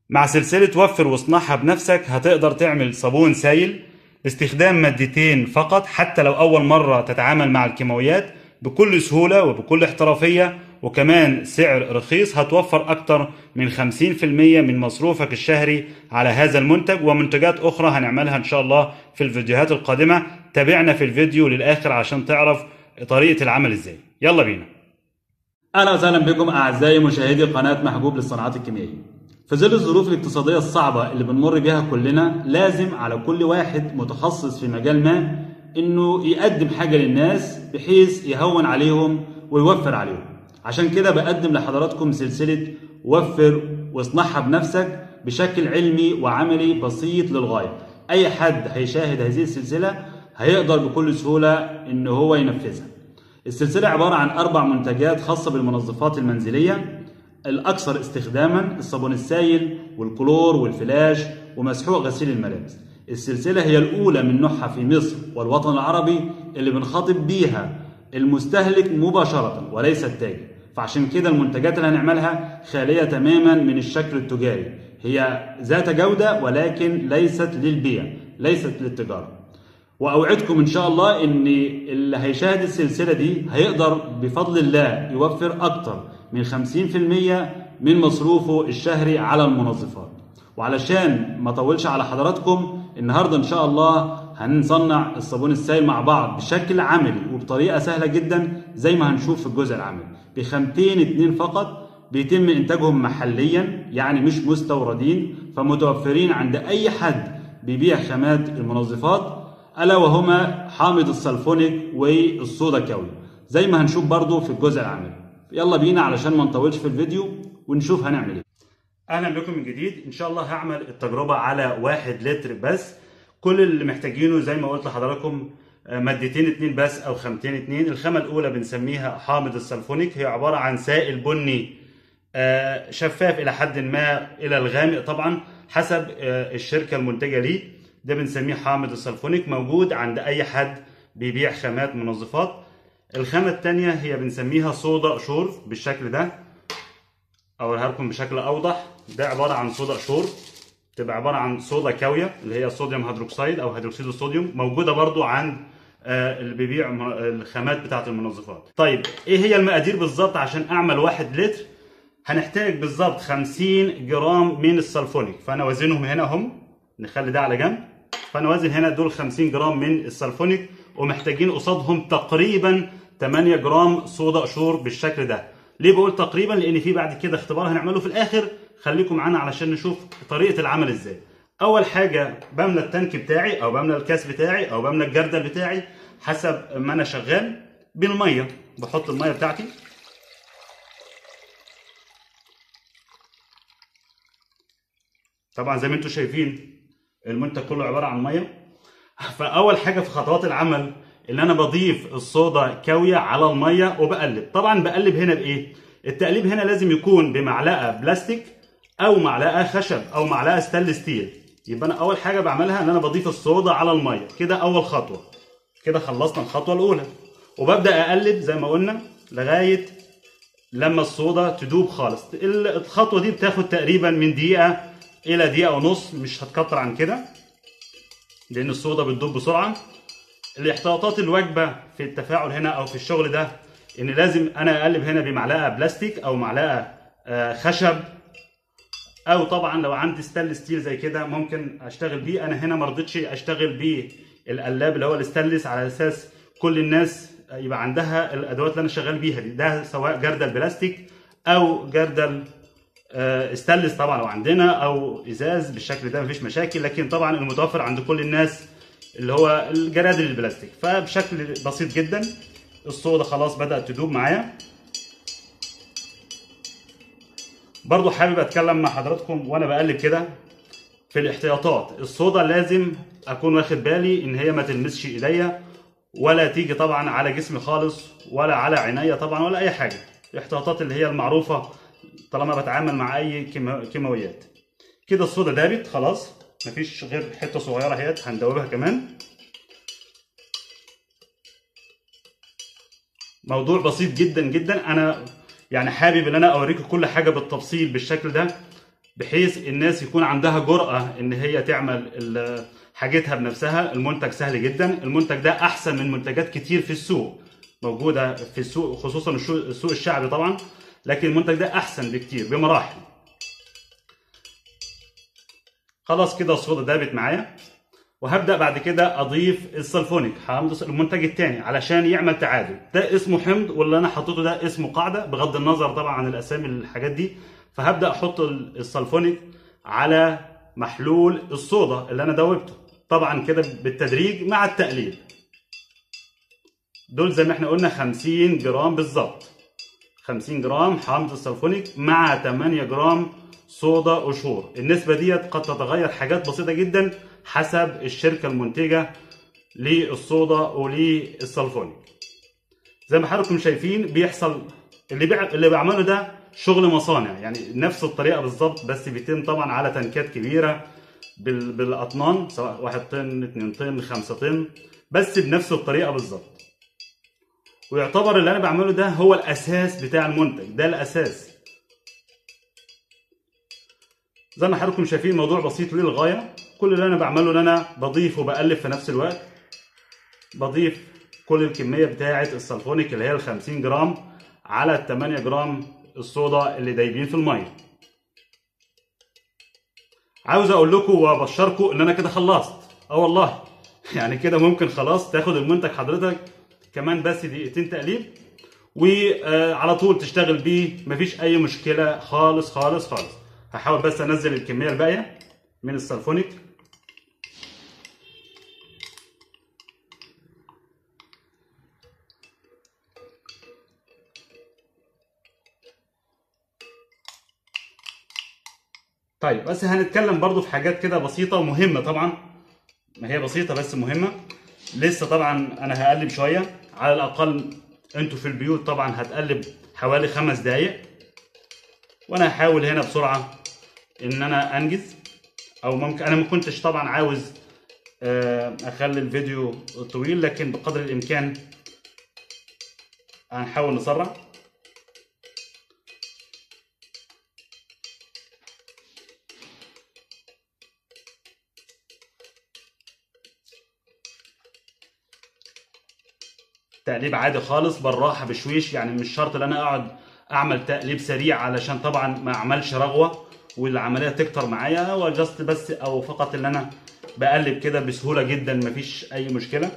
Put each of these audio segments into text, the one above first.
مع سلسلة وفر واصنعها بنفسك هتقدر تعمل صابون سايل باستخدام مادتين فقط حتى لو أول مرة تتعامل مع الكيماويات بكل سهولة وبكل احترافية وكمان سعر رخيص هتوفر أكتر من 50% من مصروفك الشهري على هذا المنتج ومنتجات أخرى هنعملها إن شاء الله في الفيديوهات القادمة تابعنا في الفيديو للآخر عشان تعرف طريقة العمل إزاي يلا بينا اهلا وسهلا بكم اعزائي مشاهدي قناه محبوب للصناعات الكيميائيه. في ظل الظروف الاقتصاديه الصعبه اللي بنمر بيها كلنا لازم على كل واحد متخصص في مجال ما انه يقدم حاجه للناس بحيث يهون عليهم ويوفر عليهم. عشان كده بقدم لحضراتكم سلسله وفر واصنعها بنفسك بشكل علمي وعملي بسيط للغايه. اي حد هيشاهد هذه السلسله هيقدر بكل سهوله ان هو ينفذها. السلسلة عبارة عن أربع منتجات خاصة بالمنظفات المنزلية الأكثر استخداما الصابون السائل والكلور والفلاش ومسحوق غسيل الملابس السلسلة هي الأولى من نوعها في مصر والوطن العربي اللي بنخاطب بيها المستهلك مباشرة وليس التاجر فعشان كده المنتجات اللي هنعملها خالية تماما من الشكل التجاري هي ذات جودة ولكن ليست للبيع ليست للتجارة واوعدكم ان شاء الله ان اللي هيشاهد السلسله دي هيقدر بفضل الله يوفر اكتر من 50% من مصروفه الشهري على المنظفات وعلشان ما اطولش على حضراتكم النهارده ان شاء الله هنصنع الصابون السائل مع بعض بشكل عملي وبطريقه سهله جدا زي ما هنشوف في الجزء العملي بخامتين اتنين فقط بيتم انتاجهم محليا يعني مش مستوردين فمتوفرين عند اي حد بيبيع خامات المنظفات الا وهما حامض السلفونيك والصودا كاوي زي ما هنشوف برضو في الجزء العملي يلا بينا علشان ما نطولش في الفيديو ونشوف هنعمل ايه اهلا بكم من جديد ان شاء الله هعمل التجربه على واحد لتر بس كل اللي محتاجينه زي ما قلت لحضراتكم مادتين اتنين بس او خامتين اتنين الخامه الاولى بنسميها حامض السلفونيك هي عباره عن سائل بني شفاف الى حد ما الى الغامق طبعا حسب الشركه المنتجه ليه ده بنسميه حامض السلفونيك موجود عند اي حد بيبيع خامات منظفات الخامة التانية هي بنسميها صودا قشور بالشكل ده اوريها لكم بشكل اوضح ده عبارة عن صودا قشور تبقى عبارة عن صودا كاوية اللي هي صوديوم هيدروكسيد او هيدروكسيد الصوديوم موجودة برضو عند اللي بيبيع الخامات بتاعة المنظفات طيب ايه هي المقادير بالظبط عشان اعمل واحد لتر هنحتاج بالظبط 50 جرام من السلفونيك فانا وزنهم هنا هم نخلي ده على جنب فانا وزن هنا دول 50 جرام من السلفونيك ومحتاجين قصادهم تقريبا 8 جرام صودا قشور بالشكل ده ليه بقول تقريبا لان في بعد كده اختبار هنعمله في الاخر خليكم معانا علشان نشوف طريقه العمل ازاي اول حاجه بملى التانك بتاعي او بملى الكاس بتاعي او بملى الجردل بتاعي حسب ما انا شغال بالميه بحط الميه بتاعتي طبعا زي ما انتم شايفين المنتج كله عباره عن ميه فاول حاجه في خطوات العمل ان انا بضيف الصودا كاويه على الميه وبقلب طبعا بقلب هنا بايه التقليب هنا لازم يكون بمعلقه بلاستيك او معلقه خشب او معلقه ستانلس ستيل يبقى انا اول حاجه بعملها ان انا بضيف الصودا على الميه كده اول خطوه كده خلصنا الخطوه الاولى وببدا اقلب زي ما قلنا لغايه لما الصودا تدوب خالص الخطوه دي بتاخد تقريبا من دقيقه الى دقيقه ونص مش هتكتر عن كده لان الصودا بتدوب بسرعه الاحتياطات الواجبه في التفاعل هنا او في الشغل ده ان لازم انا اقلب هنا بمعلقه بلاستيك او معلقه خشب او طبعا لو عندي ستانلس ستيل زي كده ممكن اشتغل بيه انا هنا ما رضيتش اشتغل بالقلاب اللي هو الستانلس على اساس كل الناس يبقى عندها الادوات اللي انا شغال بيها دي ده سواء جردل بلاستيك او جردل استانلس طبعا لو عندنا او ازاز بالشكل ده مفيش مشاكل لكن طبعا المتوفر عند كل الناس اللي هو الجرادل البلاستيك فبشكل بسيط جدا الصودا خلاص بدات تدوب معايا برضو حابب اتكلم مع حضراتكم وانا بقلب كده في الاحتياطات الصودا لازم اكون واخد بالي ان هي ما تلمسش ايديا ولا تيجي طبعا على جسمي خالص ولا على عينيا طبعا ولا اي حاجه الاحتياطات اللي هي المعروفه طالما بتعامل مع اي كيماويات كده الصودا دابت خلاص مفيش غير حته صغيره اهيت هندوبها كمان موضوع بسيط جدا جدا انا يعني حابب ان انا اوريكم كل حاجه بالتفصيل بالشكل ده بحيث الناس يكون عندها جرأة ان هي تعمل ال- حاجتها بنفسها المنتج سهل جدا المنتج ده احسن من منتجات كتير في السوق موجودة في السوق خصوصا الشو- السوق الشعبي طبعا لكن المنتج ده احسن بكتير بمراحل خلاص كده الصودا دابت معايا وهبدا بعد كده اضيف السلفونيك حامض المنتج الثاني علشان يعمل تعادل ده اسمه حمض واللي انا حطيته ده اسمه قاعده بغض النظر طبعا عن الاسامي الحاجات دي فهبدا احط ال- السلفونيك على محلول الصودا اللي انا دوبته طبعا كده بالتدريج مع التقليب دول زي ما احنا قلنا 50 جرام بالظبط 50 جرام حامض السلفونيك مع 8 جرام صودا قشور النسبة ديت قد تتغير حاجات بسيطة جدا حسب الشركة المنتجة للصودا وللسلفونيك زي ما حضراتكم شايفين بيحصل اللي بيع... اللي بعمله ده شغل مصانع يعني نفس الطريقة بالظبط بس بيتم طبعا على تنكات كبيرة بال... بالأطنان سواء 1 طن 2 طن 5 طن بس بنفس الطريقة بالظبط ويعتبر اللي انا بعمله ده هو الاساس بتاع المنتج ده الاساس زي ما حضراتكم شايفين الموضوع بسيط للغايه كل اللي انا بعمله ان انا بضيف وبقلب في نفس الوقت بضيف كل الكميه بتاعه السلفونيك اللي هي ال 50 جرام على ال 8 جرام الصودا اللي دايبين في الميه عاوز اقول لكم وابشركم ان انا كده خلصت اه والله يعني كده ممكن خلاص تاخد المنتج حضرتك كمان بس دقيقتين تقليب وعلى طول تشتغل بيه مفيش اي مشكله خالص خالص خالص هحاول بس انزل الكميه الباقيه من السلفونيك طيب بس هنتكلم برضو في حاجات كده بسيطه ومهمه طبعا ما هي بسيطه بس مهمه لسه طبعا انا هقلب شويه على الاقل انتوا في البيوت طبعا هتقلب حوالي خمس دقايق وانا هحاول هنا بسرعه ان انا انجز او ممكن انا ما كنتش طبعا عاوز آه، اخلي الفيديو طويل لكن بقدر الامكان هنحاول نسرع تقليب عادي خالص بالراحه بشويش يعني مش شرط ان انا اقعد اعمل تقليب سريع علشان طبعا ما اعملش رغوه والعمليه تكتر معايا هو جاست بس او فقط ان انا بقلب كده بسهوله جدا مفيش اي مشكله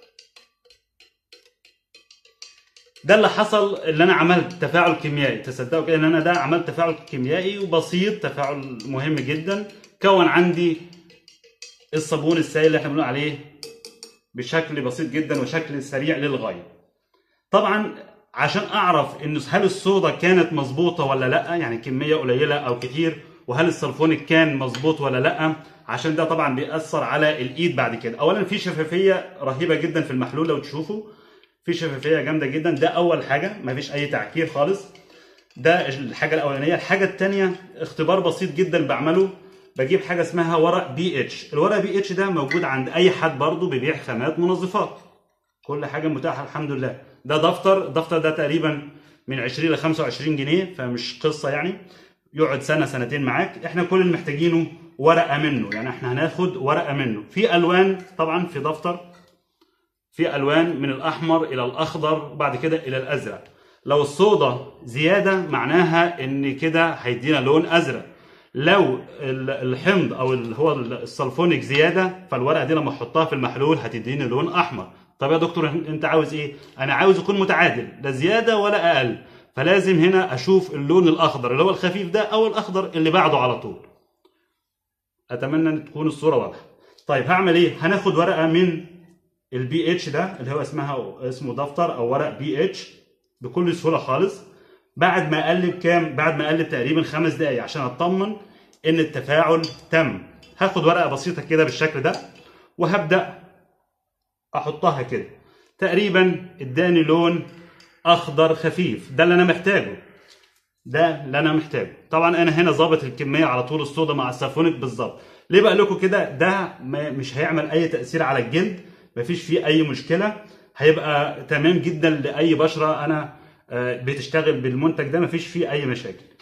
ده اللي حصل اللي انا عملت تفاعل كيميائي تصدقوا كده ان انا ده عملت تفاعل كيميائي وبسيط تفاعل مهم جدا كون عندي الصابون السائل اللي احنا بنقول عليه بشكل بسيط جدا وشكل سريع للغايه طبعا عشان اعرف ان هل الصودا كانت مظبوطه ولا لا يعني كميه قليله او كتير وهل السلفونيك كان مظبوط ولا لا عشان ده طبعا بيأثر على الايد بعد كده اولا في شفافيه رهيبه جدا في المحلول لو تشوفوا في شفافيه جامده جدا ده اول حاجه مفيش اي تعكير خالص ده الحاجه الاولانيه الحاجه الثانيه اختبار بسيط جدا بعمله بجيب حاجه اسمها ورق بي اتش الورق بي اتش ده موجود عند اي حد برضه بيبيع خامات منظفات كل حاجه متاحه الحمد لله ده دفتر الدفتر ده تقريبا من 20 ل 25 جنيه فمش قصه يعني يقعد سنه سنتين معاك احنا كل اللي محتاجينه ورقه منه يعني احنا هناخد ورقه منه في الوان طبعا في دفتر في الوان من الاحمر الى الاخضر وبعد كده الى الازرق لو الصودا زياده معناها ان كده هيدينا لون ازرق لو ال- الحمض او اللي هو السلفونيك زياده فالورقه دي لما احطها في المحلول هتديني لون احمر طب يا دكتور انت عاوز ايه انا عاوز يكون متعادل لا زياده ولا اقل فلازم هنا اشوف اللون الاخضر اللي هو الخفيف ده او الاخضر اللي بعده على طول اتمنى ان تكون الصوره واضحه طيب هعمل ايه هناخد ورقه من البي اتش ده اللي هو اسمها اسمه دفتر او ورق بي اتش بكل سهوله خالص بعد ما اقلب كام بعد ما اقلب تقريبا خمس دقايق عشان اطمن ان التفاعل تم هاخد ورقه بسيطه كده بالشكل ده وهبدا احطها كده تقريبا اداني لون اخضر خفيف ده اللي انا محتاجه ده اللي انا محتاجه طبعا انا هنا ظابط الكميه على طول الصودا مع السافونيك بالظبط ليه بقول لكم كده ده ما مش هيعمل اي تاثير على الجلد مفيش فيه اي مشكله هيبقى تمام جدا لاي بشره انا آه، بتشتغل بالمنتج ده مفيش فيه اي مشاكل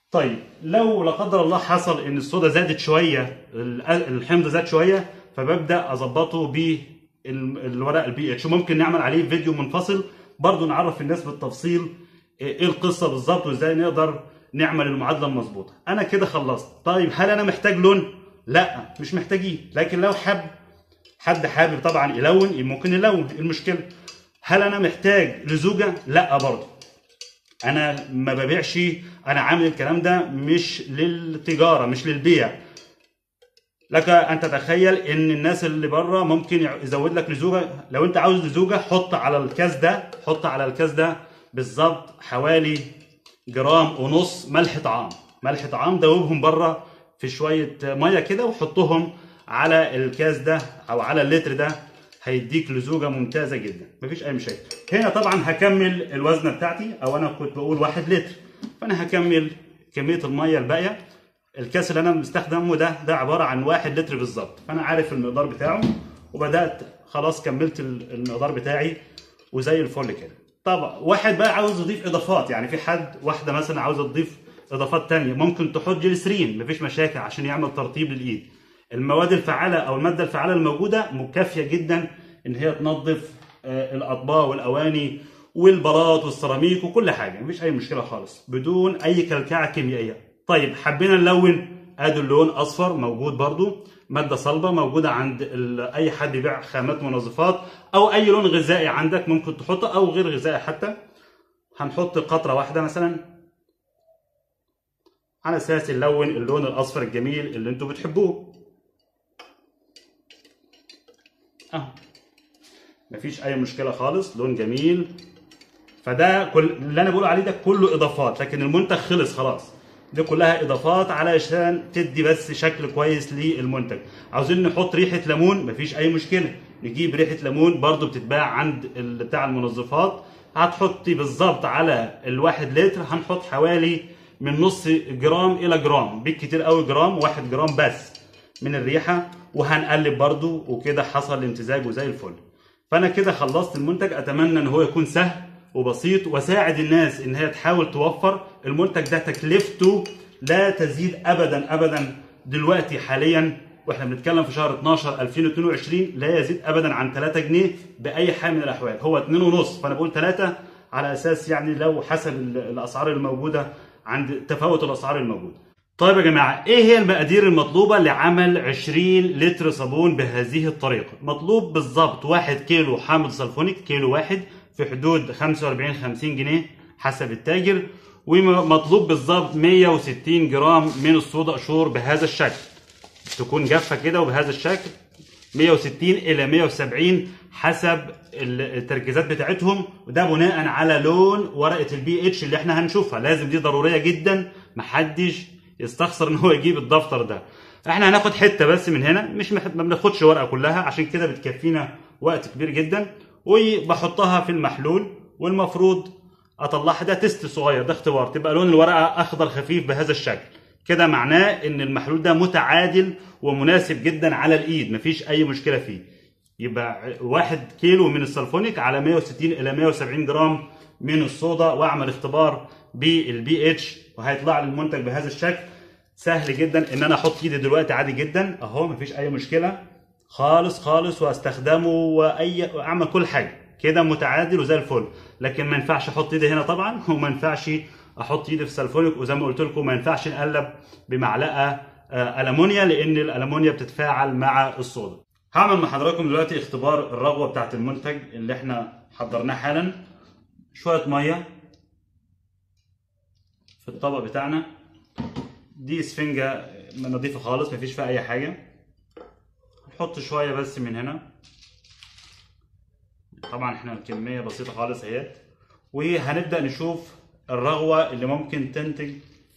طيب لو لا قدر الله حصل ان الصودا زادت شويه الحمض زاد شويه فببدا اظبطه بالورق البي اتش وممكن نعمل عليه فيديو منفصل برضو نعرف الناس بالتفصيل ايه القصه بالظبط وازاي نقدر نعمل المعادله المظبوطه انا كده خلصت طيب هل انا محتاج لون لا مش محتاجيه لكن لو حب حد حابب طبعا يلون ممكن يلون المشكله هل انا محتاج لزوجه لا برضه انا ما ببيعش انا عامل الكلام ده مش للتجاره مش للبيع لك ان تتخيل ان الناس اللي بره ممكن يزود لك لزوجه لو انت عاوز لزوجه حط على الكاس ده حط على الكاس ده بالظبط حوالي جرام ونص ملح طعام ملح طعام دوبهم بره في شويه ميه كده وحطهم على الكاس ده او على اللتر ده هيديك لزوجه ممتازه جدا مفيش اي مشاكل هنا طبعا هكمل الوزنه بتاعتي او انا كنت بقول واحد لتر فانا هكمل كميه الميه الباقيه الكاس اللي انا مستخدمه ده ده عباره عن واحد لتر بالظبط فانا عارف المقدار بتاعه وبدات خلاص كملت المقدار بتاعي وزي الفل كده طبعا واحد بقى عاوز يضيف اضافات يعني في حد واحده مثلا عاوزه تضيف اضافات تانية ممكن تحط جليسرين مفيش مشاكل عشان يعمل ترطيب للايد المواد الفعاله او الماده الفعاله الموجوده مكافيه جدا ان هي تنظف الاطباق والاواني والبلاط والسيراميك وكل حاجه مفيش اي مشكله خالص بدون اي كلكعه كيميائيه طيب حبينا نلون ادي اللون اصفر موجود برضو ماده صلبه موجوده عند اي حد بيبيع خامات منظفات او اي لون غذائي عندك ممكن تحطه او غير غذائي حتى هنحط قطره واحده مثلا على اساس نلون اللون الاصفر الجميل اللي انتوا بتحبوه اهو مفيش اي مشكله خالص لون جميل فده كل اللي انا بقول عليه ده كله اضافات لكن المنتج خلص خلاص دي كلها اضافات علشان تدي بس شكل كويس للمنتج عاوزين نحط ريحه ليمون مفيش اي مشكله نجيب ريحه ليمون برضو بتتباع عند بتاع المنظفات هتحطي بالظبط على الواحد لتر هنحط حوالي من نص جرام الى جرام بالكتير قوي جرام واحد جرام بس من الريحه وهنقلب برضو وكده حصل امتزاج وزي الفل فانا كده خلصت المنتج اتمنى ان هو يكون سهل وبسيط وساعد الناس ان هي تحاول توفر المنتج ده تكلفته لا تزيد ابدا ابدا دلوقتي حاليا واحنا بنتكلم في شهر 12 2022 لا يزيد ابدا عن 3 جنيه باي حال من الاحوال هو 2 ونص فانا بقول 3 على اساس يعني لو حسب الاسعار الموجوده عند تفاوت الاسعار الموجوده طيب يا جماعه ايه هي المقادير المطلوبه لعمل 20 لتر صابون بهذه الطريقه مطلوب بالظبط 1 كيلو حامض سلفونيك كيلو واحد في حدود 45 50 جنيه حسب التاجر ومطلوب بالظبط 160 جرام من الصودا قشور بهذا الشكل تكون جافه كده وبهذا الشكل 160 الى 170 حسب التركيزات بتاعتهم وده بناء على لون ورقه البي اتش اللي احنا هنشوفها لازم دي ضروريه جدا محدش يستخسر ان هو يجيب الدفتر ده احنا هناخد حته بس من هنا مش مح... ما بناخدش ورقه كلها عشان كده بتكفينا وقت كبير جدا وبحطها في المحلول والمفروض اطلعها ده تيست صغير ده اختبار تبقى لون الورقه اخضر خفيف بهذا الشكل كده معناه ان المحلول ده متعادل ومناسب جدا على الايد مفيش اي مشكله فيه يبقى واحد كيلو من السلفونيك على 160 الى 170 جرام من الصودا واعمل اختبار بالبي اتش وهيطلع لي المنتج بهذا الشكل سهل جدا ان انا احط ايدي دلوقتي عادي جدا اهو مفيش اي مشكله خالص خالص واستخدمه واي اعمل كل حاجه كده متعادل وزي الفل لكن ما ينفعش احط ايدي هنا طبعا وما ينفعش احط ايدي في السلفونيك وزي ما قلت لكم ما ينفعش نقلب بمعلقه المونيا لان الالمونيا بتتفاعل مع الصودا هعمل مع حضراتكم دلوقتي اختبار الرغوه بتاعت المنتج اللي احنا حضرناه حالا شويه ميه في الطبق بتاعنا دي اسفنجه نظيفه خالص مفيش فيها اي حاجه نحط شويه بس من هنا طبعا احنا الكميه بسيطه خالص اهي وهنبدا نشوف الرغوه اللي ممكن تنتج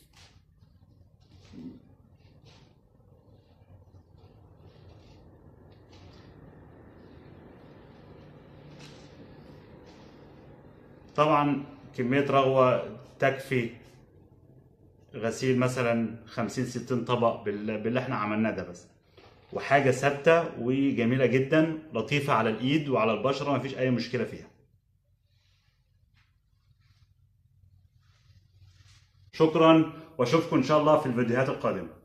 طبعا كميه رغوه تكفي غسيل مثلا 50 60 طبق باللي احنا عملناه ده بس وحاجه ثابته وجميله جدا لطيفه على الايد وعلى البشره مفيش اي مشكله فيها شكرا واشوفكم ان شاء الله في الفيديوهات القادمه